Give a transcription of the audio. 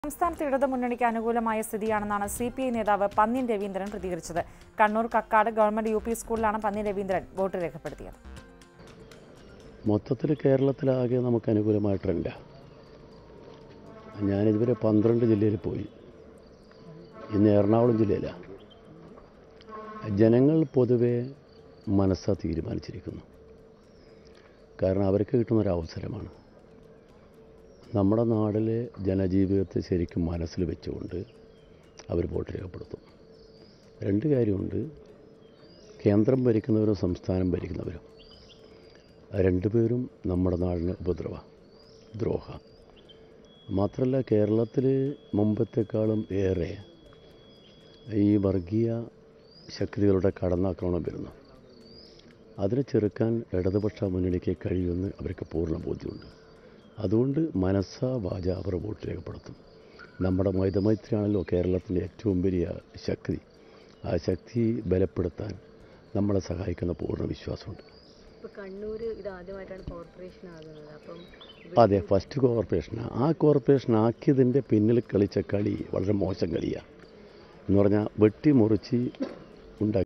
സംസ്ഥാനത്ത് ഇടതു മുന്നണിക്ക് അനുകൂലമായ സ്ഥിതിയാണെന്നാണ് സി പി ഐ നേതാവ് പന്ന്യൻ രവീന്ദ്രൻ പ്രതികരിച്ചത് Kannur Kakkad government U P സ്കൂളിലാണ് പന്ന്യൻ രവീന്ദ്രൻ വോട്ട് രേഖപ്പെടുത്തിയത് മൊത്തത്തിൽ കേരളത്തിലാകെ നമുക്ക് അനുകൂലമായ ട്രെൻഡാണ് ഞാനിതുവരെ പന്ത്രണ്ട് ജില്ലയിൽ പോയി ഇന്ന് എറണാകുളം ജില്ലയിലാണ് ജനങ്ങൾ പൊതുവെ മനസ്സാ തീരുമാനിച്ചിരിക്കുന്നു കാരണം അവർക്ക് കിട്ടുന്നൊരവസരമാണ് നമ്മുടെ നാട്ടിലെ ജനജീവിതത്തെ ശരിക്കും മനസ്സിൽ വെച്ചുകൊണ്ട് അവർ വോട്ട് രേഖപ്പെടുത്തും രണ്ട് കാര്യമുണ്ട് കേന്ദ്രം ഭരിക്കുന്നവരും സംസ്ഥാനം ഭരിക്കുന്നവരും രണ്ടുപേരും നമ്മുടെ നാടിന് ഉപദ്രവ ദ്രോഹ മാത്രമല്ല കേരളത്തിൽ മുമ്പത്തെക്കാളും ഏറെ ഈ വർഗീയ ശക്തികളുടെ കടന്നാക്രമണം വരുന്നു അതിനെ ചെറുക്കാൻ ഇടതുപക്ഷ മുന്നണിക്ക് കഴിയുമെന്ന് അവർക്ക് പൂർണ്ണ ബോധ്യമുണ്ട് അതുകൊണ്ട് മനസ്സാ വാച അവർ വോട്ട് രേഖപ്പെടുത്തും നമ്മുടെ മൈതമൈത്രിയാണല്ലോ കേരളത്തിൻ്റെ ഏറ്റവും വലിയ ശക്തി ആ ശക്തി ബലപ്പെടുത്താൻ നമ്മളെ സഹായിക്കുന്ന പൂർണ്ണ വിശ്വാസമുണ്ട് ഇപ്പൊ കണ്ണൂര് ഇത് ആദ്യമായിട്ടാണ് കോർപ്പറേഷൻ ആകുന്നത് അപ്പം അതെ ഫസ്റ്റ് കോർപ്പറേഷൻ ആ കോർപ്പറേഷൻ ആക്കിയതിൻ്റെ പിന്നിൽ കളിച്ച കളി വളരെ മോശം കളിയാണ് എന്ന് പറഞ്ഞാൽ വെട്ടി മുറിച്ച് ഉണ്ടാക്കി